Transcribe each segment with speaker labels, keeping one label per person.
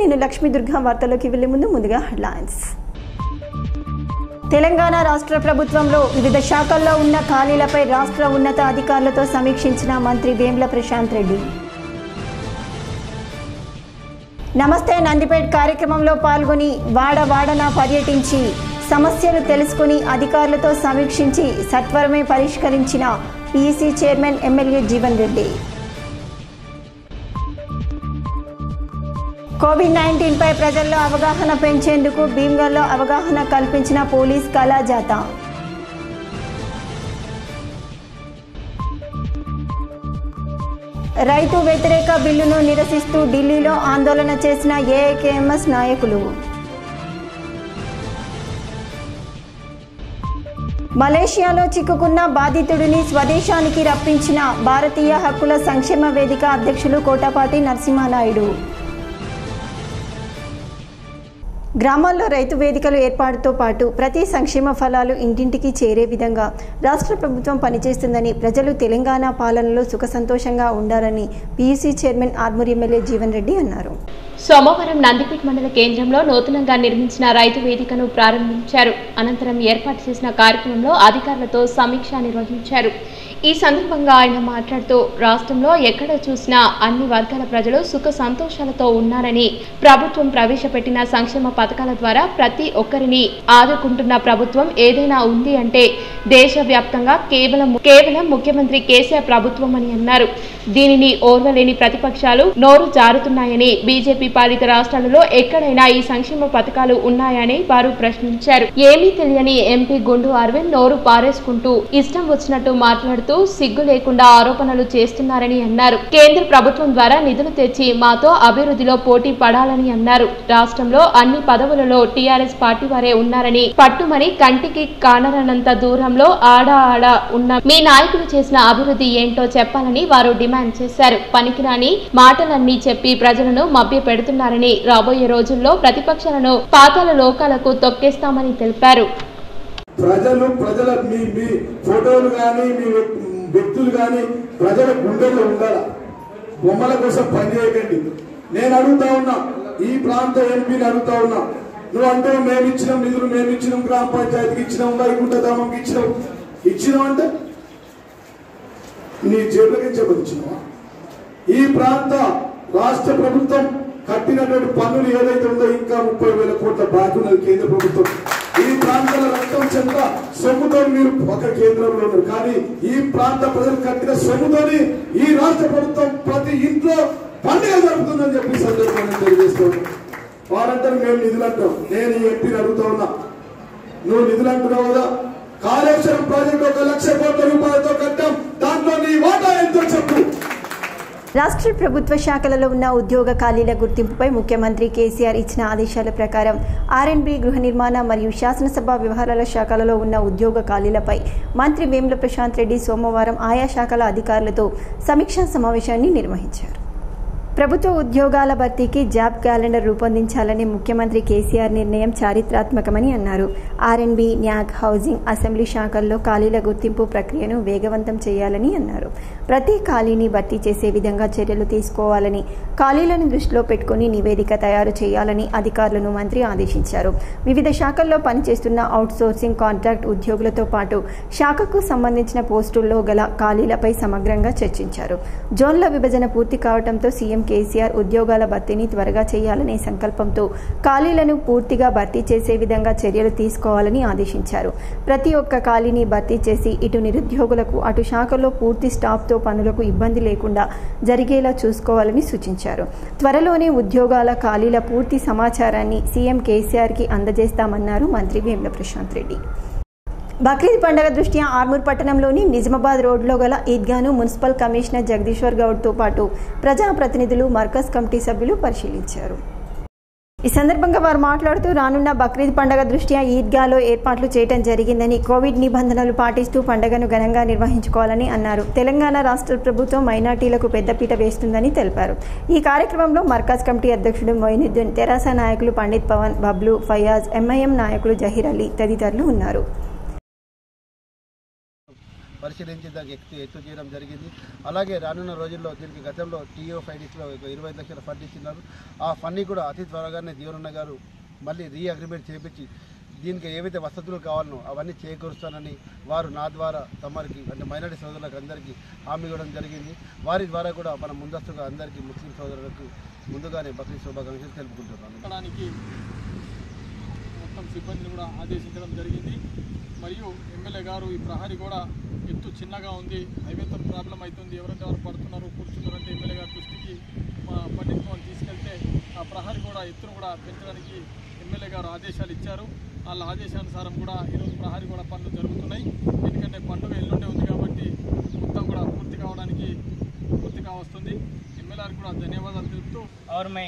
Speaker 1: నేను లక్ష్మీ దుర్గా వార్తల్లోకి వెళ్లే ముందు ముందుగా హెడ్లైన్స్ తెలంగాణ రాష్ట్ర ప్రభుత్వంలో వివిధ శాఖల్లో ఉన్న ఖాళీలపై రాష్ట్ర ఉన్నత అధికారులతో సమీక్షించిన మంత్రి వేముల ప్రశాంత్ రెడ్డి నమస్తే నందిపేట్ కార్యక్రమంలో పాల్గొని వాడ వాడన పర్యటించి సమస్యలు తెలుసుకుని అధికారులతో సమీక్షించి సత్వరమే పరిష్కరించిన PC chairman MLA Jeevan Reddy Covid nineteen పై ప్రజల్లో అవగాహన పెంచేందుకు భీమ్గల్లో అవగాహన కల్పించిన పోలీస్ కళాజాత రైతు వ్యతిరేక బిల్లును నిరసిస్తూ ఢిల్లీలో ఆందోళన చేసిన ఏఐకేఎంఎస్ నాయకులు మలేషియాలో చిక్కుకున్న బాధితుడిని స్వదేశానికి రప్పించిన భారతీయ హక్కుల సంక్షేమ వేదిక అధ్యక్షులు కోటపాటి నరసింహానాయుడు గ్రామాల్లో రైతు వేదికలు ఏర్పాటుతో పాటు ప్రతి సంక్షేమ ఫలాలు ఇంటింటికి చేరే విధంగా రాష్ట్ర ప్రభుత్వం పనిచేస్తుందని ప్రజలు తెలంగాణ పాలనలో సుఖ సంతోషంగా ఉండాలని PUC chairman Armoor MLA Jeevan Reddy అన్నారు
Speaker 2: సోమవారం నందిపేట మండల కేంద్రంలో నూతనంగా నిర్మించిన రైతు వేదికను ప్రారంభించారు అనంతరం ఏర్పాటు చేసిన కార్యక్రమంలో అధికారులతో సమీక్ష నిర్వహించారు ఈ సందర్భంగా ఆయన మాట్లాడుతూ రాష్ట్రంలో ఎక్కడ చూసినా అన్ని వర్గాల ప్రజలు సుఖ సంతోషాలతో ఉన్నారని ప్రభుత్వం ప్రవేశపెట్టిన సంక్షేమ పథకాల ద్వారా ప్రతి ఒక్కరిని ఆదుకుంటున్న ప్రభుత్వం ఏదైనా ఉంది అంటే దేశవ్యాప్తంగా కేవలం కేవలం ముఖ్యమంత్రి కేసీఆర్ ప్రభుత్వం అని అన్నారు దీనిని ఓర్వలేని ప్రతిపక్షాలు నోరు జారుతున్నాయని బీజేపీ పాలిత రాష్ట్రాలలో ఎక్కడైనా ఈ సంక్షేమ పథకాలు ఉన్నాయని వారు ప్రశ్నించారు ఏమీ తెలియని ఎంపీ గుండు అరవింద్ నోరు పారేసుకుంటూ ఇష్టం వచ్చినట్టు మాట్లాడుతూ సిగ్గు లేకుండా ఆరోపణలు చేస్తున్నారని అన్నారు కేంద్ర ప్రభుత్వం ద్వారా నిధులు తెచ్చి మాతో అభివృద్ధిలో పోటీ పడాలని అన్నారు రాష్ట్రంలో అన్ని పదవులలో టీఆర్ఎస్ పార్టీ వారే ఉన్నారని పట్టుమని కంటికి కానరనంత దూరంలో ఆడ ఆడ ఉన్న మీ నాయకులు చేసిన అభివృద్ధి ఏంటో చెప్పాలని వారు డిమాండ్ చేశారు పనికిరాని మాటలన్నీ చెప్పి ప్రజలను మభ్య పెడుతున్నారని రాబోయే రోజుల్లో ప్రతిపక్షాలను పాతాల లోకాలకు తొక్కేస్తామని తెలిపారు
Speaker 3: ప్రజలు ప్రజల మీ మీ ఫోటోలు కానీ మీ వ్యక్తులు కానీ ప్రజల గుండెల్లో ఉండాల బొమ్మల కోసం పనిచేయకండి నేను అడుగుతా ఉన్నా ఈ ప్రాంత ఎంపీని అడుగుతా ఉన్నా నువ్వు అంటే మేము ఇచ్చినాం నిధులు మేము ఇచ్చినాం గ్రామ పంచాయతీకి ఇచ్చినాం వైకుంఠ ధామంకి ఇచ్చినాం ఇచ్చినాం అంటే నీ జేబులకి చెప్పదు ఇచ్చినావా ఈ ప్రాంత రాష్ట్ర ప్రభుత్వం కట్టినటువంటి పన్నులు ఏదైతే ఉందో ఇంకా ముప్పై వేల కోట్ల బాకీ ఉన్నది కేంద్ర ప్రభుత్వం ఈ ప్రాంతాల రక్తం చెంత సొమ్ముతో మీరు ఒక కేంద్రంలో ఉన్నారు కానీ ఈ ప్రాంత ప్రజలు కట్టిన సొమ్ముతోని ఈ రాష్ట్ర ప్రభుత్వం ప్రతి ఇంట్లో పండుగ జరుపుతుందని చెప్పి ఈ సందర్భంగా తెలియజేస్తున్నాను వారంటారు మేము నిధులు అంటాం నేను ఈ ఎంపీని అడుగుతా ఉన్నా నువ్వు నిధులు అంటున్నావు కదా కాళేశ్వరం ప్రాజెక్టు ఒక లక్ష కోట్ల రూపాయలతో కట్టాం దాంట్లో నీ వాటా ఎంతో చెప్పు
Speaker 1: రాష్ట్ర ప్రభుత్వ శాఖలలో ఉన్న ఉద్యోగ ఖాళీల గుర్తింపుపై ముఖ్యమంత్రి కేసీఆర్ ఇచ్చిన ఆదేశాల ప్రకారం ఆర్ఎన్బి గృహ నిర్మాణ మరియు శాసనసభ వ్యవహారాల శాఖలలో ఉన్న ఉద్యోగ ఖాళీలపై మంత్రి వేముల ప్రశాంత్ రెడ్డి సోమవారం ఆయా శాఖల అధికారులతో సమీక్షా సమావేశాన్ని నిర్వహించారు ప్రభుత్వ ఉద్యోగాల భర్తీకి జాబ్ క్యాలెండర్ రూపొందించాలని ముఖ్యమంత్రి కేసీఆర్ నిర్ణయం చారిత్రాత్మకమని అన్నారు ఆర్ఎన్బి న్యాక్ హౌసింగ్ అసెంబ్లీ శాఖల్లో ఖాళీల గుర్తింపు ప్రక్రియను వేగవంతం చేయాలని అన్నారు ప్రతి ఖాళీని భర్తీ చేసే విధంగా చర్యలు తీసుకోవాలని ఖాళీలను దృష్టిలో పెట్టుకుని నివేదిక తయారు చేయాలని అధికారులను మంత్రి ఆదేశించారు వివిధ శాఖల్లో పనిచేస్తున్న అవుట్సోర్సింగ్ కాంట్రాక్ట్ ఉద్యోగులతో పాటు శాఖకు సంబంధించిన పోస్టుల్లో గల ఖాళీలపై సమగ్రంగా చర్చించారు జోన్ల విభజన పూర్తి కావడంతో సీఎం కేసీఆర్ ఉద్యోగాల భర్తీని త్వరగా చేయాలనే సంకల్పంతో ఖాళీలను పూర్తిగా భర్తీ చేసే విధంగా చర్యలు తీసుకోవాలని ఆదేశించారు ప్రతి ఒక్క ఖాళీని భర్తీ చేసి ఇటు నిరుద్యోగులకు అటు శాఖలో పూర్తి స్టాఫ్తో పనులకు ఇబ్బంది లేకుండా జరిగేలా చూసుకోవాలని సూచించారు త్వరలోనే ఉద్యోగాల ఖాళీల పూర్తి సమాచారాన్ని సీఎం కేసీఆర్కి అందజేస్తామన్నారు మంత్రి వేముల ప్రశాంత్ రెడ్డి బక్రీద్ పండుగ దృష్ట్యా ఆర్మూర్ పట్టణంలోని నిజామాబాద్ రోడ్లో గల ఈద్గాను మున్సిపల్ కమిషనర్ జగదీశ్వర్ గౌడ్తో పాటు ప్రజాప్రతినిధులు మర్కజ్ కమిటీ సభ్యులు పరిశీలించారు ఈ సందర్భంగా వారు మాట్లాడుతూ రానున్న బక్రీద్ పండుగ దృష్ట్యా ఈద్గాలో ఏర్పాట్లు చేయడం జరిగిందని కోవిడ్ నిబంధనలు పాటిస్తూ పండుగను ఘనంగా నిర్వహించుకోవాలని అన్నారు తెలంగాణ రాష్ట్ర ప్రభుత్వం మైనార్టీలకు పెద్దపీట వేస్తుందని తెలిపారు ఈ కార్యక్రమంలో మర్కజ్ కమిటీ అధ్యక్షుడు మొయినుద్దీన్ తెరాస నాయకులు పండిత్ పవన్ బబ్లు ఫయాజ్ ఎంఐఎం నాయకులు జహీర్ అలీ తదితరులు ఉన్నారు
Speaker 4: పరిశీలించి దానికి ఎత్తు ఎత్తు చేయడం జరిగింది అలాగే రానున్న రోజుల్లో దీనికి గతంలో టీఓ ఫైడిస్లో ఒక ఇరవై ఐదు లక్షల ఫండ్ ఇచ్చినారు ఆ ఫండ్ని కూడా అతి త్వరగానే దీవనన్న గారు మళ్ళీ రీ అగ్రిమెంట్ చేపించి దీనికి ఏవైతే వసతులు కావాలనో అవన్నీ చేకూరుస్తానని వారు నా ద్వారా తమరికి అంటే మైనారిటీ సోదరులకు అందరికీ హామీ ఇవ్వడం జరిగింది వారి ద్వారా కూడా మనం ముందస్తుగా అందరికీ ముస్లిం సోదరులకు ముందుగానే బక్రీద్ శుభాకాంక్షలు తెలుపుకుంటున్నాను
Speaker 5: పెట్టడానికి మొత్తం సిబ్బందిని కూడా ఆదేశించడం జరిగింది మరియు ఎమ్మెల్యే గారు ఈ ప్రహరీ కూడా ఎత్తు చిన్నగా ఉంది హైవేతో ప్రాబ్లం అవుతుంది ఎవరైతే ఎవరు పడుతున్నారు కూర్చున్నారు అంటే ఎమ్మెల్యే గారి దృష్టికి మా పండితులను తీసుకెళ్తే ఆ ప్రహరీ కూడా ఎత్తును కూడా పెంచడానికి ఎమ్మెల్యే గారు ఆదేశాలు ఇచ్చారు వాళ్ళ ఆదేశానుసారం కూడా ఈరోజు ప్రహరీ కూడా పనులు జరుగుతున్నాయి ఎందుకంటే పండుగ ఎల్లుండే ఉంది కాబట్టి మొత్తం కూడా పూర్తి కావడానికి పూర్తిగా వస్తుంది ఎమ్మెల్యే గారికి కూడా ధన్యవాదాలు తెలుపుతూ
Speaker 6: और मैं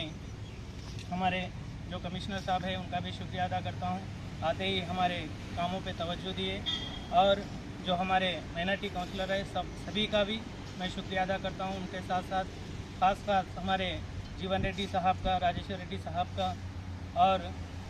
Speaker 6: हमारे जो कमिश्नर साहब हैं उनका भी शुक्रिया अदा करता हूँ आते ही हमारे कामों पे तवज्जो दिए और जो हमारे माइनॉरिटी काउंसलर है सब सभी का भी मैं शुक्रिया अदा करता हूँ उनके साथ साथ खास खास हमारे जीवन रेड्डी साहब का राजेश्वर रेड्डी साहब का और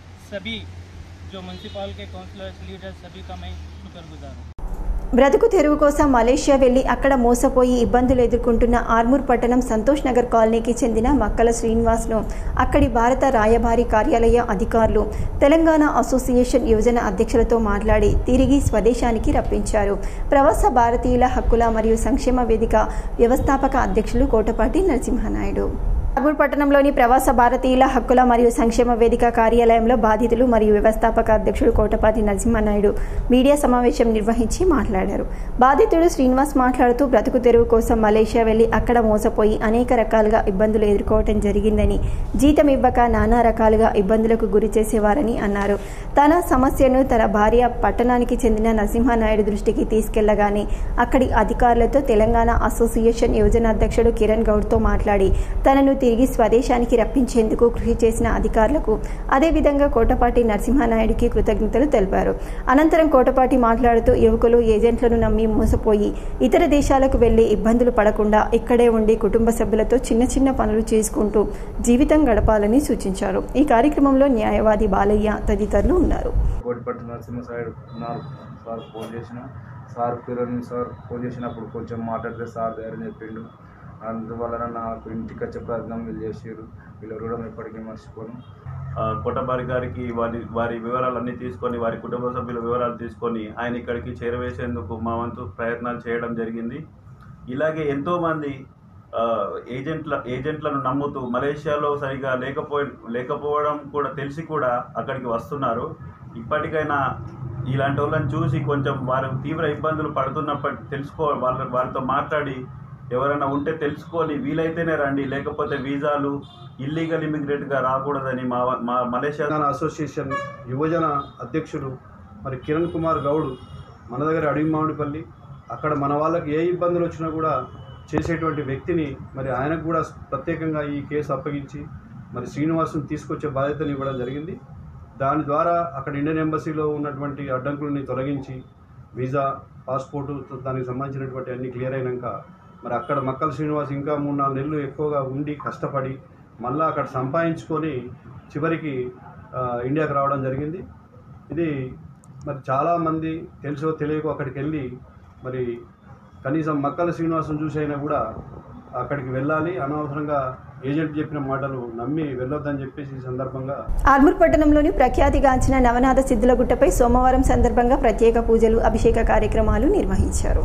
Speaker 6: सभी जो म्यूनसिपल के काउंसलर्स लीडर्स सभी का मैं शुक्रगुजार हूँ
Speaker 1: బ్రతుకు తెరువు కోసం మలేషియా వెళ్లి అక్కడ మోసపోయి ఇబ్బందులు ఎదుర్కొంటున్న ఆర్మూర్ పట్టణం సంతోష్ నగర్ కాలనీకి చెందిన మక్కల శ్రీనివాస్ను అక్కడి భారత రాయబారి కార్యాలయ అధికారులు తెలంగాణ అసోసియేషన్ యువజన అధ్యక్షులతో మాట్లాడి తిరిగి స్వదేశానికి రప్పించారు ప్రవాస భారతీయుల హక్కుల మరియు సంక్షేమ వేదిక వ్యవస్థాపక అధ్యక్షులు కోటపాటి నరసింహనాయుడు ఆర్మూర్ పట్టణంలోని ప్రవాస భారతీయుల హక్కుల మరియు సంక్షేమ వేదిక కార్యాలయంలో బాధితులు మరియు వ్యవస్థాపక అధ్యక్షుడు కోటపాటి నరసింహనాయుడు మీడియా సమావేశం నిర్వహించి మాట్లాడారు బాధితుడు శ్రీనివాస్ మాట్లాడుతూ బ్రతుకు తెరువు కోసం మలేషియా వెళ్లి అక్కడ మోసపోయి అనేక రకాలుగా ఇబ్బందులు ఎదుర్కోవటం జరిగిందని జీతం ఇవ్వక నానా రకాలుగా ఇబ్బందులకు గురి చేసేవారని అన్నారు తన సమస్యను తన భార్య పట్టణానికి చెందిన నరసింహనాయుడు దృష్టికి తీసుకెళ్లగానే అక్కడి అధికారులతో తెలంగాణ అసోసియేషన్ యువజన అధ్యక్షుడు కిరణ్ గౌడ్తో మాట్లాడి తనను తిరిగి స్వదేశానికి రప్పించేందుకు కృషి చేసిన అధికారులకు అదేవిధంగా కోటపాటి నరసింహనాయుడికి కృతజ్ఞతలు తెలిపారు అనంతరం కోటపాటి మాట్లాడుతూ యువకులు ఏజెంట్లను నమ్మి మోసపోయి ఇతర దేశాలకు వెళ్లి ఇబ్బందులు పడకుండా ఇక్కడే ఉండి కుటుంబ సభ్యులతో చిన్న చిన్న పనులు చేసుకుంటూ జీవితం గడపాలని సూచించారు ఈ కార్యక్రమంలో న్యాయవాది బాలయ్య తదితరులు ఉన్నారు
Speaker 7: కోటిపట్టు నరసింహ సార్ ఉన్నారు సార్ ఫోన్ చేసిన సార్ కిరణ్ సార్ ఫోన్ చేసినప్పుడు కొంచెం మాట్లాడితే సార్ ధైర్యం చెప్పిండు అందువలన నాకు ఇంటికి వచ్చే ప్రయత్నం వీళ్ళు చేసారు వీళ్ళు కూడా ఎప్పటికీ మర్చిపోను
Speaker 8: ఆ, కొట్టబారి గారికి వారి వారి వివరాలన్నీ తీసుకొని వారి కుటుంబ సభ్యుల వివరాలు తీసుకొని ఆయన ఇక్కడికి చేరవేసేందుకు మా వంతు ప్రయత్నాలు చేయడం జరిగింది ఇలాగే ఎంతోమంది ఆ, ఏజెంట్ల ఏజెంట్లను నమ్ముతూ మలేషియాలో సరిగా లేకపో లేకపోవడం కూడా తెలిసి కూడా అక్కడికి వస్తున్నారు ఇప్పటికైనా ఇలాంటి వాళ్ళని చూసి కొంచెం వారు తీవ్ర ఇబ్బందులు పడుతున్నప్పటి తెలుసుకో వాళ్ళ వారితో మాట్లాడి ఎవరైనా ఉంటే తెలుసుకొని వీలైతేనే రండి లేకపోతే వీసాలు ఇల్లీగల్ ఇమిగ్రేట్గా రాకూడదని మా మా మలేషియా
Speaker 9: తెలంగాణ అసోసియేషన్ యువజన అధ్యక్షుడు మరి కిరణ్ కుమార్ గౌడ్ మన దగ్గర అడిగిమామిడిపల్లి అక్కడ మన వాళ్ళకి ఏ ఇబ్బందులు వచ్చినా కూడా చేసేటువంటి వ్యక్తిని మరి ఆయనకు కూడా ప్రత్యేకంగా ఈ కేసు అప్పగించి మరి శ్రీనివాసుని తీసుకొచ్చే బాధ్యతను ఇవ్వడం జరిగింది దాని ద్వారా అక్కడ ఇండియన్ ఎంబసీలో ఉన్నటువంటి అడ్డంకులని తొలగించి వీసా పాస్పోర్టు దానికి సంబంధించినటువంటి అన్ని క్లియర్ అయినాక మరి అక్కడ మక్కల శ్రీనివాస్ ఇంకా మూడు నాలుగు నెలలు ఎక్కువగా ఉండి కష్టపడి మళ్ళీ అక్కడ సంపాదించుకొని చివరికి ఆ, ఇండియాకి రావడం జరిగింది ఇది మరి చాలామంది తెలుసో తెలియకో అక్కడికి వెళ్ళి మరి కనీసం మక్కల శ్రీనివాసం చూసి అయినా కూడా అక్కడికి వెళ్ళాలి అనవసరంగా ఏజెంట్ చెప్పిన మాటలు నమ్మి వెళ్ళొద్దని చెప్పేసి ఈ సందర్భంగా
Speaker 1: ఆర్మూర్ పట్టణంలోని ప్రఖ్యాతిగాంచిన నవనాథ సిద్ధులగుట్టపై సోమవారం సందర్భంగా ప్రత్యేక పూజలు అభిషేక కార్యక్రమాలు నిర్వహించారు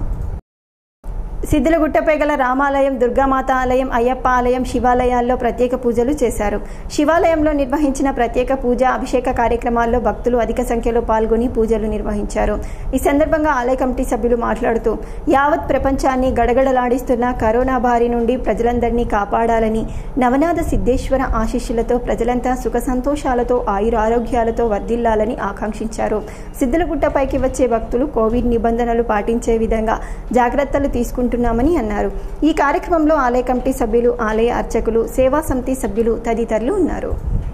Speaker 1: సిద్ధులగుట్టపై గల రామాలయం దుర్గామాత ఆలయం అయ్యప్ప ఆలయం శివాలయాల్లో ప్రత్యేక పూజలు చేశారు శివాలయంలో నిర్వహించిన ప్రత్యేక పూజ అభిషేక కార్యక్రమాల్లో భక్తులు అధిక సంఖ్యలో పాల్గొని పూజలు నిర్వహించారు ఈ సందర్భంగా ఆలయ కమిటీ సభ్యులు మాట్లాడుతూ యావత్ ప్రపంచాన్ని గడగడలాడిస్తున్న కరోనా బారి నుండి ప్రజలందరినీ కాపాడాలని నవనాథ సిద్ధేశ్వర ఆశీస్సులతో ప్రజలంతా సుఖ సంతోషాలతో ఆయురారోగ్యాలతో వర్ధిల్లాలని ఆకాంక్షించారు సిద్ధులగుట్టపైకి వచ్చే భక్తులు కోవిడ్ నిబంధనలు పాటించే విధంగా జాగ్రత్తలు తీసుకుంటున్నామని అన్నారు ఈ కార్యక్రమంలో ఆలయ కమిటీ సభ్యులు ఆలయ అర్చకులు సేవా సమితి సభ్యులు తదితరులు ఉన్నారు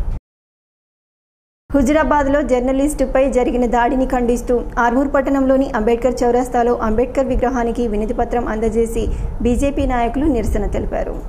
Speaker 1: హుజురాబాద్లో జర్నలిస్టుపై జరిగిన దాడిని ఖండిస్తూ ఆర్మూర్ పట్టణంలోని అంబేద్కర్ చౌరస్తాలో అంబేద్కర్ విగ్రహానికి వినతిపత్రం అందజేసి బీజేపీ నాయకులు నిరసన తెలిపారు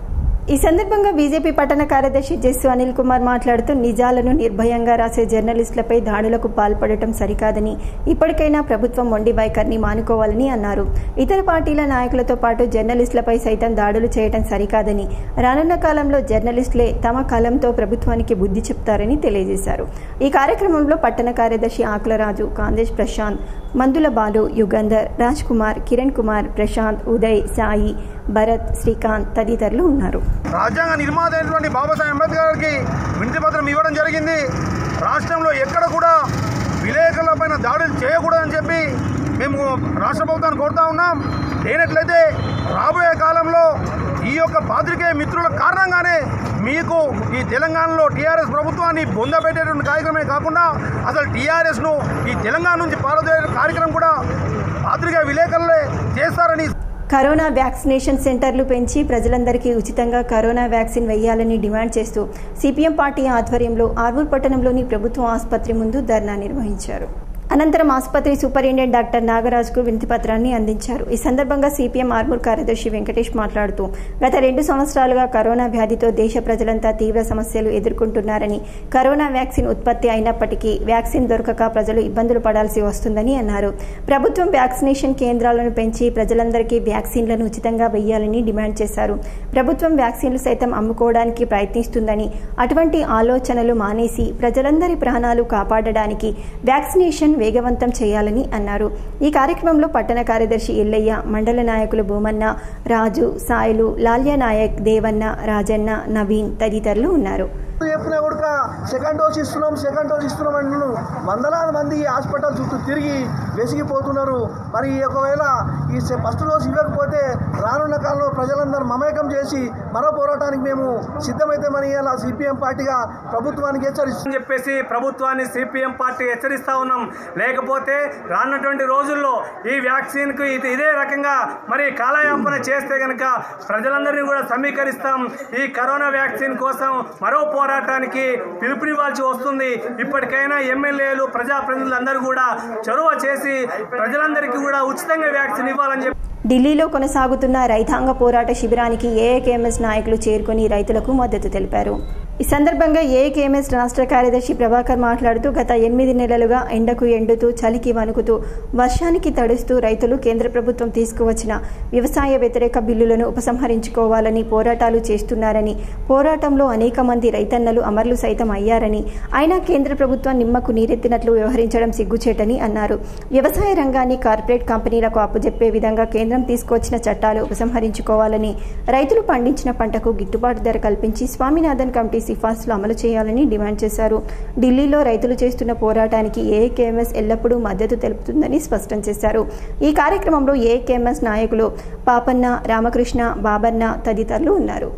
Speaker 1: ఈ సందర్భంగా బీజేపీ పట్టణ కార్యదర్శి జస్సు అనిల్ కుమార్ మాట్లాడుతూ నిజాలను నిర్భయంగా రాసే జర్నలిస్టులపై దాడులకు పాల్పడటం సరికాదని ఇప్పటికైనా ప్రభుత్వం మొండి వైఖరిని మానుకోవాలని అన్నారు ఇతర పార్టీల నాయకులతో పాటు జర్నలిస్టులపై సైతం దాడులు చేయడం సరికాదని రానున్న కాలంలో జర్నలిస్టులే తమ కాలంతో ప్రభుత్వానికి బుద్ధి చెప్తారని తెలియజేశారు ఈ కార్యక్రమంలో పట్టణ కార్యదర్శి ఆకులరాజు కాందేశ్ ప్రశాంత్ మందుల బాలు యుగంధర్ రాజ్ కుమార్ కిరణ్ కుమార్ ప్రశాంత్ ఉదయ్ సాయి భరత్ శ్రీకాంత్ తదితరులు ఉన్నారు
Speaker 10: రాజ్యాంగ నిర్మాత అయినటువంటి బాబాసాహెబ్ అంబేద్కర్ గారికి వినతి పత్రం ఇవ్వడం జరిగింది రాష్ట్రంలో ఎక్కడ కూడా విలేకరుల పైన దాడులు చేయకూడదని చెప్పి మేము రాష్ట్ర ప్రభుత్వాన్ని కోరుతా ఉన్నాం లేనట్లయితే రాబోయే కాలంలో ఈ యొక్క పాత్రికేయ మిత్రుల కారణంగానే మీకు ఈ తెలంగాణలో టీఆర్ఎస్ ప్రభుత్వాన్ని బొందబెట్టేటువంటి కార్యక్రమమే కాకుండా అసలు టీఆర్ఎస్ను ఈ తెలంగాణ నుంచి పారదోయే కార్యక్రమం కూడా పాత్రికేయ విలేకరులే చేస్తారని
Speaker 1: కరోనా వ్యాక్సినేషన్ సెంటర్లు పెంచి ప్రజలందరికీ ఉచితంగా కరోనా వ్యాక్సిన్ వేయాలని డిమాండ్ చేస్తూ సిపిఎం పార్టీ ఆధ్వర్యంలో ఆర్మూర్ పట్టణంలోని ప్రభుత్వ ఆసుపత్రి ముందు ధర్నా నిర్వహించారు అనంతరం ఆసుపత్రి సూపరింటెండెంట్ డాక్టర్ నాగరాజుకు వినతి పత్రాన్ని అందించారు ఈ సందర్భంగా సిపిఎం ఆర్మూర్ కార్యదర్శి వెంకటేష్ మాట్లాడుతూ గత రెండు సంవత్సరాలుగా కరోనా వ్యాధితో దేశ ప్రజలంతా తీవ్ర సమస్యలు ఎదుర్కొంటున్నారని కరోనా వ్యాక్సిన్ ఉత్పత్తి అయినప్పటికీ వ్యాక్సిన్ దొరకక ప్రజలు ఇబ్బందులు పడాల్సి వస్తుందని అన్నారు ప్రభుత్వం వ్యాక్సినేషన్ కేంద్రాలను పెంచి ప్రజలందరికీ వ్యాక్సిన్లను ఉచితంగా వేయాలని డిమాండ్ చేశారు ప్రభుత్వం వ్యాక్సిన్లు సైతం అమ్ముకోవడానికి ప్రయత్నిస్తుందని అటువంటి ఆలోచనలు మానేసి ప్రజలందరి ప్రాణాలు కాపాడడానికి వ్యాక్సినేషన్ వేగవంతం చేయాలని అన్నారు ఈ కార్యక్రమంలో పట్టణ కార్యదర్శి ఎల్లయ్య మండల నాయకులు భూమన్న రాజు సాయిలు లాల్య నాయక్ దేవన్న రాజన్న నవీన్ తదితరులు ఉన్నారు
Speaker 10: చెప్పినా కూడా సెకండ్ డోస్ ఇస్తున్నాం సెకండ్ డోస్ ఇస్తున్నాం అంటున్నాను వందలాది మంది ఈ హాస్పిటల్ చుట్టూ తిరిగి వెసిగిపోతున్నారు మరి ఒకవేళ ఈ సె- ఫస్ట్ డోస్ ఇవ్వకపోతే రానున్న కాలంలో ప్రజలందరూ మమేకం చేసి మరో పోరాటానికి మేము సిద్ధమైతామని ఇలా సిపిఎం పార్టీగా ప్రభుత్వానికి హెచ్చరిస్తుంది
Speaker 6: చెప్పేసి ప్రభుత్వాన్ని సిపిఎం పార్టీ హెచ్చరిస్తా ఉన్నాం లేకపోతే రానున్నటువంటి రోజుల్లో ఈ వ్యాక్సిన్కు ఇది ఇదే రకంగా మరి కాలయాపన చేస్తే కనుక ప్రజలందరినీ కూడా సమీకరిస్తాం ఈ కరోనా వ్యాక్సిన్ కోసం మరో పోరాటానికి పిలుపునివ్వాల్సి వస్తుంది ఇప్పటికైనా ఎమ్మెల్యేలు ప్రజాప్రతినిధులందరూ కూడా చొరవ చేసి ప్రజలందరికీ కూడా ఉచితంగా వ్యాక్సిన్ ఇవ్వాలని చెప్పి
Speaker 1: ఢిల్లీలో కొనసాగుతున్న రైతాంగ పోరాట శిబిరానికి ఏఐకేఎంఎస్ నాయకులు చేరుకుని రైతులకు మద్దతు తెలిపారు ఈ సందర్భంగా ఏఐకేఎంఎస్ రాష్ట్ర కార్యదర్శి ప్రభాకర్ మాట్లాడుతూ గత ఎనిమిది నెలలుగా ఎండకు ఎండుతూ చలికి వణుకుతూ వర్షానికి తడుస్తూ రైతులు కేంద్ర ప్రభుత్వం తీసుకువచ్చిన వ్యవసాయ వ్యతిరేక బిల్లులను ఉపసంహరించుకోవాలని పోరాటాలు చేస్తున్నారని పోరాటంలో అనేక మంది రైతన్నలు అమరులు సైతం అయ్యారని అయినా కేంద్ర ప్రభుత్వం నిమ్మకు నీరెత్తినట్లు వ్యవహరించడం సిగ్గుచేటని అన్నారు వ్యవసాయ రంగాన్ని కార్పొరేట్ కంపెనీలకు అప్పజెప్పే విధంగా కేంద్రం తీసుకొచ్చిన చట్టాలు ఉపసంహరించుకోవాలని రైతులు పండించిన పంటకు గిట్టుబాటు ధర కల్పించి స్వామినాథన్ కమిటీ సిఫార్సులు అమలు చేయాలని డిమాండ్ చేశారు ఢిల్లీలో రైతులు చేస్తున్న పోరాటానికి ఏకేఎంఎస్ ఎల్లప్పుడూ మద్దతు తెలుపుతుందని స్పష్టం చేశారు ఈ కార్యక్రమంలో ఏకేఎంఎస్ నాయకులు పాపన్న రామకృష్ణ బాబన్న తదితరులు ఉన్నారు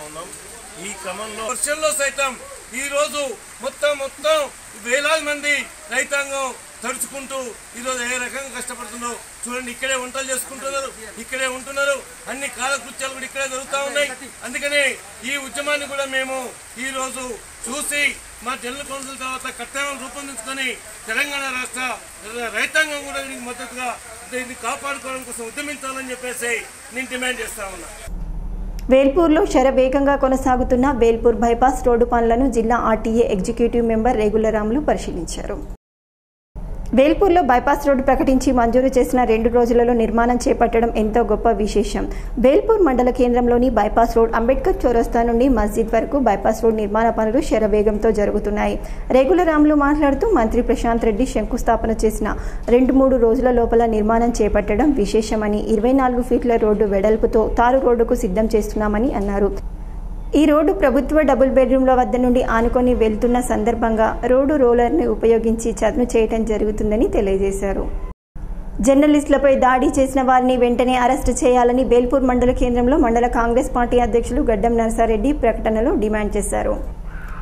Speaker 11: ఈ క్రమంలో వర్షంలో సైతం ఈ రోజు మొత్తం మొత్తం వేలాది మంది రైతాంగం తడుచుకుంటూ ఈరోజు ఏ రకంగా కష్టపడుతుందో చూడండి ఇక్కడే వంటలు చేసుకుంటున్నారు ఇక్కడే ఉంటున్నారు అన్ని కాలకృత్యాలు కూడా ఇక్కడే జరుగుతూ ఉన్నాయి అందుకనే ఈ ఉద్యమాన్ని కూడా మేము ఈ రోజు చూసి మా జనరల్ కౌన్సిల్ తర్వాత కర్తవ్యం రూపొందించుకొని తెలంగాణ రాష్ట్ర రైతాంగం కూడా దీనికి మద్దతుగా దీన్ని కాపాడుకోవడం కోసం ఉద్యమించాలని చెప్పేసి నేను డిమాండ్ చేస్తా ఉన్నా
Speaker 1: వేల్పూర్లో శరవేగంగా కొనసాగుతున్న వేల్పూర్ బైపాస్ రోడ్డు పనులను జిల్లా ఆర్టీఏ ఎగ్జిక్యూటివ్ మెంబర్ రేగులరాములు పరిశీలించారు వేల్పూర్లో బైపాస్ రోడ్డు ప్రకటించి మంజూరు చేసిన రెండు రోజులలో నిర్మాణం చేపట్టడం ఎంతో గొప్ప విశేషం వేల్పూర్ మండల కేంద్రంలోని బైపాస్ రోడ్ అంబేద్కర్ చౌరస్తా నుండి మస్జిద్ వరకు బైపాస్ రోడ్ నిర్మాణ పనులు శరవేగంతో జరుగుతున్నాయి రెగ్యులరాములు మాట్లాడుతూ మంత్రి ప్రశాంత్ రెడ్డి శంకుస్థాపన చేసిన రెండు మూడు రోజుల లోపల నిర్మాణం చేపట్టడం విశేషమని ఇరవై నాలుగు ఫీట్ల రోడ్డు వెడల్పుతో తారు రోడ్డుకు సిద్ధం చేస్తున్నామని అన్నారు ఈ రోడ్డు ప్రభుత్వ డబుల్ బెడ్రూమ్ల వద్ద నుండి ఆనుకొని వెళ్తున్న సందర్భంగా రోడ్డు రోలర్ని ఉపయోగించి చదును చేయటం జరుగుతుందని తెలియజేశారు జర్నలిస్టులపై దాడి చేసిన వారిని వెంటనే అరెస్టు చేయాలని బేల్పూర్ మండల కేంద్రంలో మండల కాంగ్రెస్ పార్టీ అధ్యక్షులు గడ్డం నరసారెడ్డి ప్రకటనలో డిమాండ్ చేశారు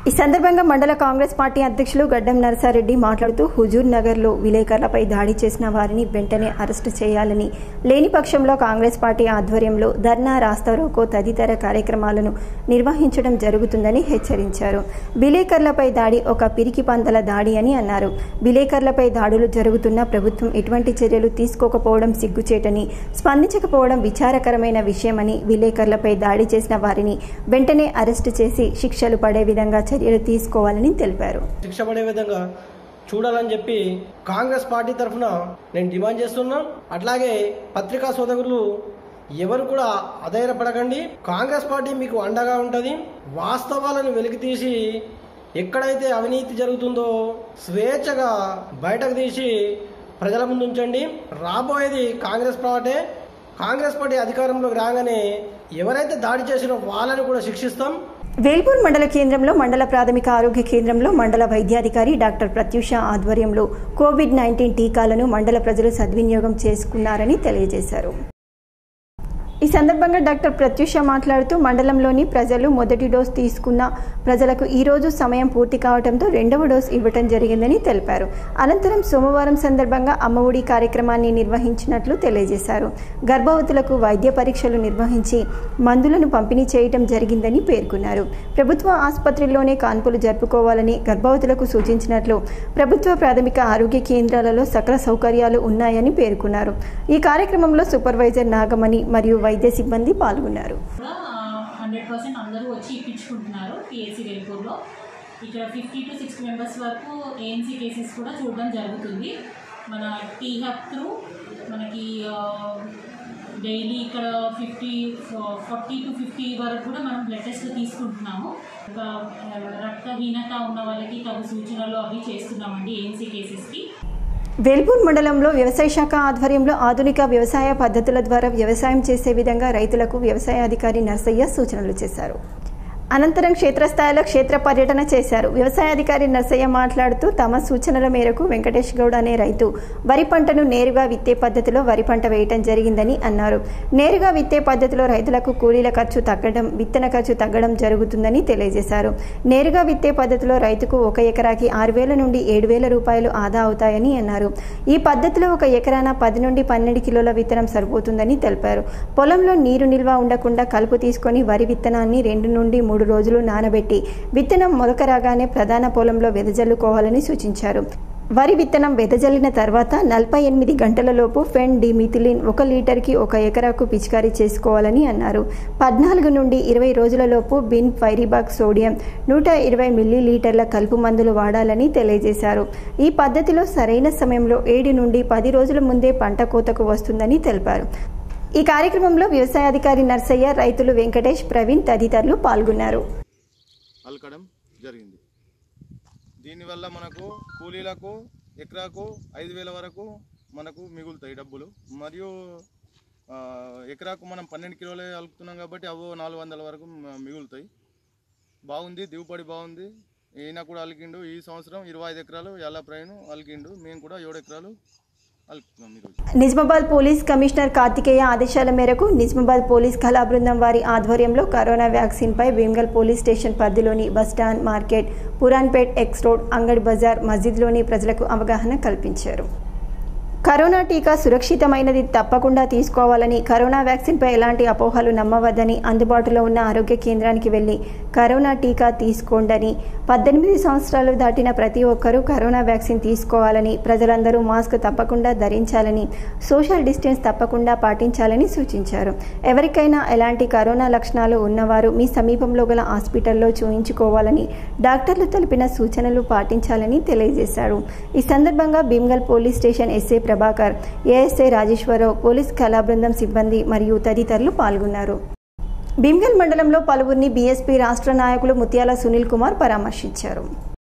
Speaker 1: ఈ సందర్భంగా మండల కాంగ్రెస్ పార్టీ అధ్యక్షులు గడ్డం నరసారెడ్డి మాట్లాడుతూ హుజూర్ నగర్లో విలేకరులపై దాడి చేసిన వారిని వెంటనే అరెస్టు చేయాలని లేని పక్షంలో కాంగ్రెస్ పార్టీ ఆధ్వర్యంలో ధర్నా రాస్తారోకో తదితర కార్యక్రమాలను నిర్వహించడం జరుగుతుందని హెచ్చరించారు విలేకరులపై దాడి ఒక పిరికి పందల దాడి అని అన్నారు విలేకరులపై దాడులు జరుగుతున్న ప్రభుత్వం ఎటువంటి చర్యలు తీసుకోకపోవడం సిగ్గుచేటని స్పందించకపోవడం విచారకరమైన విషయమని విలేకరులపై దాడి చేసిన వారిని వెంటనే అరెస్టు చేసి శిక్షలు పడే విధంగా చర్యలు తీసుకోవాలని తెలిపారు
Speaker 12: శిక్ష పడే విధంగా చూడాలని చెప్పి కాంగ్రెస్ పార్టీ తరఫున నేను డిమాండ్ చేస్తున్నా అట్లాగే పత్రికా సోదరులు ఎవరు కూడా అధైర్యపడకండి కాంగ్రెస్ పార్టీ మీకు అండగా ఉంటుంది వాస్తవాలను వెలికి తీసి ఎక్కడైతే అవినీతి జరుగుతుందో స్వేచ్ఛగా బయటకు తీసి ప్రజల ముందు ఉంచండి రాబోయేది కాంగ్రెస్ పార్టీ కాంగ్రెస్ పార్టీ అధికారంలోకి రాగానే ఎవరైతే దాడి చేసినో వాళ్ళని కూడా శిక్షిస్తాం
Speaker 1: వేల్పూర్ మండల కేంద్రంలో మండల ప్రాథమిక ఆరోగ్య కేంద్రంలో మండల వైద్యాధికారి డాక్టర్ ప్రత్యూష ఆధ్వర్యంలో కోవిడ్ నైన్టీన్ టీకాలను మండల ప్రజలు సద్వినియోగం చేసుకున్నారని తెలియజేశారు ఈ సందర్భంగా డాక్టర్ ప్రత్యూష మాట్లాడుతూ మండలంలోని ప్రజలు మొదటి డోస్ తీసుకున్న ప్రజలకు ఈ రోజు సమయం పూర్తి కావడంతో రెండవ డోస్ ఇవ్వటం జరిగిందని తెలిపారు అనంతరం సోమవారం సందర్భంగా అమ్మఒడి కార్యక్రమాన్ని నిర్వహించినట్లు తెలియజేశారు గర్భవతులకు వైద్య పరీక్షలు నిర్వహించి మందులను పంపిణీ చేయటం జరిగిందని పేర్కొన్నారు ప్రభుత్వ ఆసుపత్రిలోనే కాన్పులు జరుపుకోవాలని గర్భవతులకు సూచించినట్లు ప్రభుత్వ ప్రాథమిక ఆరోగ్య కేంద్రాలలో సకల సౌకర్యాలు ఉన్నాయని పేర్కొన్నారు ఈ కార్యక్రమంలో సూపర్వైజర్ నాగమణి మరియు వైద్య సిబ్బంది పాల్గొన్నారు
Speaker 13: హండ్రెడ్ పర్సెంట్ అందరూ వచ్చి ఇప్పించుకుంటున్నారు పిఎస్సి వేల్పూర్లో ఇక్కడ ఫిఫ్టీ టు సిక్స్టీ మెంబర్స్ వరకు ఏఎన్సీ కేసెస్ కూడా చూడడం జరుగుతుంది మన టీ హబ్ త్రూ మనకి డైలీ ఇక్కడ ఫిఫ్టీ ఫార్టీ టు ఫిఫ్టీ వరకు కూడా మనం బ్లడ్ టెస్ట్ తీసుకుంటున్నాము ఒక రక్తహీనత ఉన్న వాళ్ళకి తగు సూచనలు అవి చేస్తున్నామండి ఏఎన్సీ కేసెస్కి
Speaker 1: వేల్పూర్ మండలంలో వ్యవసాయ శాఖ ఆధ్వర్యంలో ఆధునిక వ్యవసాయ పద్ధతుల ద్వారా వ్యవసాయం చేసే విధంగా రైతులకు వ్యవసాయ అధికారి నర్సయ్య సూచనలు చేశారు అనంతరం క్షేత్రస్థాయిలో క్షేత్ర పర్యటన చేశారు వ్యవసాయ అధికారి నర్సయ్య మాట్లాడుతూ తమ సూచనల మేరకు వెంకటేష్ గౌడ్ అనే రైతు వరి పంటను నేరుగా విత్తే పద్ధతిలో వరి పంట వేయటం జరిగిందని అన్నారు నేరుగా విత్తే పద్ధతిలో రైతులకు కూలీల ఖర్చు తగ్గడం విత్తన ఖర్చు తగ్గడం జరుగుతుందని తెలియజేశారు నేరుగా విత్తే పద్ధతిలో రైతుకు ఒక ఎకరాకి ఆరు వేల నుండి ఏడు వేల రూపాయలు ఆదా అవుతాయని అన్నారు ఈ పద్ధతిలో ఒక ఎకరాన పది నుండి పన్నెండు కిలోల విత్తనం సరిపోతుందని తెలిపారు పొలంలో నీరు నిల్వ ఉండకుండా కలుపు తీసుకొని వరి విత్తనాన్ని రెండు నుండి మూడు రోజులు నానబెట్టి విత్తనం మొలక రాగానే ప్రధాన పొలంలో వెదజల్లుకోవాలని సూచించారు వరి విత్తనం వెదజల్లిన తర్వాత నలభై ఎనిమిది గంటలలోపు ఫెన్ డిమిథిలిన్ ఒక లీటర్కి ఒక ఎకరాకు పిచికారీ చేసుకోవాలని అన్నారు పద్నాలుగు నుండి ఇరవై రోజులలోపు బిన్ ఫైరిబాక్ సోడియం నూట ఇరవై మిల్లీ లీటర్ల కలుపు మందులు వాడాలని తెలియజేశారు ఈ పద్ధతిలో సరైన సమయంలో ఏడు నుండి పది రోజుల ముందే పంట కోతకు వస్తుందని తెలిపారు ఈ కార్యక్రమంలో వ్యవసాయాధికారి నర్సయ్య రైతులు వెంకటేష్ ప్రవీణ్ తదితరులు పాల్గొన్నారు
Speaker 14: అలకడం జరిగింది దీనివల్ల మనకు కూలీలకు ఎకరాకు ఐదు వేల వరకు మనకు మిగులుతాయి డబ్బులు మరియు ఆ, ఎకరాకు మనం పన్నెండు కిలోలే అలుపుతున్నాం కాబట్టి అవో నాలుగు వందల వరకు మ- మిగులుతాయి బాగుంది దిగుబడి బాగుంది ఈయన కూడా అలికిండు ఈ సంవత్సరం ఇరవై ఐదు ఎకరాలు ఎల్ల ప్రయాణం అలికిండు మేము కూడా ఏడు ఎకరాలు అలుపుతున్నాం ఈరోజు
Speaker 1: నిజామాబాద్ పోలీస్ కమిషనర్ కార్తికేయ ఆదేశాల మేరకు నిజామాబాద్ పోలీస్ కళా బృందం వారి ఆధ్వర్యంలో కరోనా వ్యాక్సిన్పై భీమ్గల్ పోలీస్ స్టేషన్ పరిధిలోని bus stand market Puranpet X road అంగడి బజార్ మస్జిద్లోని ప్రజలకు అవగాహన కల్పించారు కరోనా టీకా సురక్షితమైనది తప్పకుండా తీసుకోవాలని కరోనా వ్యాక్సిన్పై ఎలాంటి అపోహలు నమ్మవద్దని అందుబాటులో ఉన్న ఆరోగ్య కేంద్రానికి వెళ్లి కరోనా టీకా తీసుకోండని పద్దెనిమిది సంవత్సరాలు దాటిన ప్రతి ఒక్కరూ కరోనా వ్యాక్సిన్ తీసుకోవాలని ప్రజలందరూ మాస్క్ తప్పకుండా ధరించాలని సోషల్ డిస్టెన్స్ తప్పకుండా పాటించాలని సూచించారు ఎవరికైనా ఎలాంటి కరోనా లక్షణాలు ఉన్నవారు మీ సమీపంలో గల హాస్పిటల్లో చూయించుకోవాలని డాక్టర్లు తెలిపిన సూచనలు పాటించాలని తెలియజేశారు ఈ సందర్భంగా Bheemgal police station SI Prabhakar ASI Rajeshwara Rao police కళా బృందం సిబ్బంది మరియు తదితరులు పాల్గొన్నారు భీమ్గల్ మండలంలో పలువురిని బీఎస్పీ రాష్ట్ర నాయకులు ముత్యాల సునీల్ కుమార్ పరామర్శించారు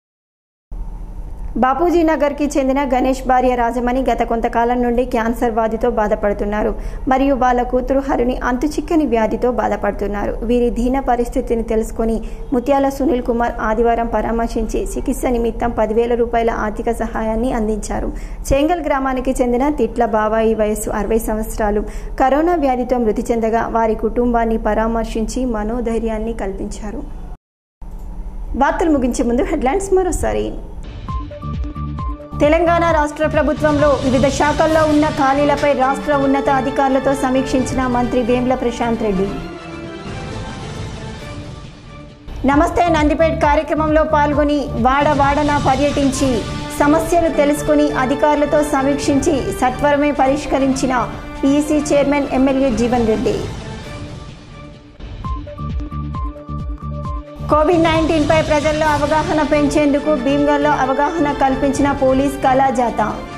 Speaker 1: బాపూజీ నగర్కి చెందిన గణేష్ భార్య రాజమణి గత కొంతకాలం నుండి క్యాన్సర్ వ్యాధితో బాధపడుతున్నారు మరియు వాళ్ళ కూతురు హరిని అంతుచిక్కని వ్యాధితో బాధపడుతున్నారు వీరి దీన పరిస్థితిని తెలుసుకొని ముత్యాల సునీల్ కుమార్ ఆదివారం పరామర్శించి చికిత్స నిమిత్తం పదివేల రూపాయల ఆర్థిక సహాయాన్ని అందించారు చెంగల్ గ్రామానికి చెందిన తిట్ల బాబాయి వయస్సు అరవై సంవత్సరాలు కరోనా వ్యాధితో మృతి చెందగా వారి కుటుంబాన్ని పరామర్శించి మనోధైర్యాన్ని కల్పించారు వార్తలు ముగించే ముందు హెడ్లైన్స్ మరోసారి తెలంగాణ రాష్ట్ర ప్రభుత్వంలో వివిధ శాఖల్లో ఉన్న ఖాళీలపై రాష్ట్ర ఉన్నత అధికారులతో సమీక్షించిన మంత్రి వేముల ప్రశాంత్ రెడ్డి నమస్తే నందిపేట్ కార్యక్రమంలో పాల్గొని వాడ వాడన పర్యటించి సమస్యలు తెలుసుకుని అధికారులతో సమీక్షించి సత్వరమే పరిష్కరించిన PC chairman MLA Jeevan Reddy Covid nineteen పై ప్రజల్లో అవగాహన పెంచేందుకు భీమ్గల్లో అవగాహన కల్పించిన పోలీస్ కళాజాత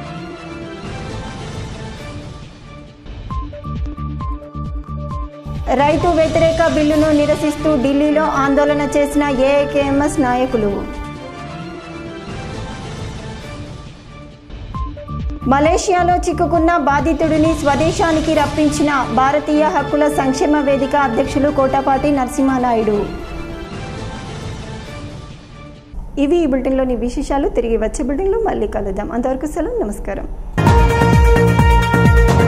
Speaker 1: రైతు వ్యతిరేక బిల్లును నిరసిస్తూ ఢిల్లీలో ఆందోళన చేసిన ఏఐకేఎంఎస్ నాయకులు మలేషియాలో చిక్కుకున్న బాధితుడిని స్వదేశానికి రప్పించిన భారతీయ హక్కుల సంక్షేమ వేదిక అధ్యక్షులు కోటపాటి నరసింహానాయుడు ఇవి ఈ బులెటిన్లోని విశేషాలు తిరిగి వచ్చే బులెటిన్లో మళ్ళీ కలుద్దాం అంతవరకు సెలవు నమస్కారం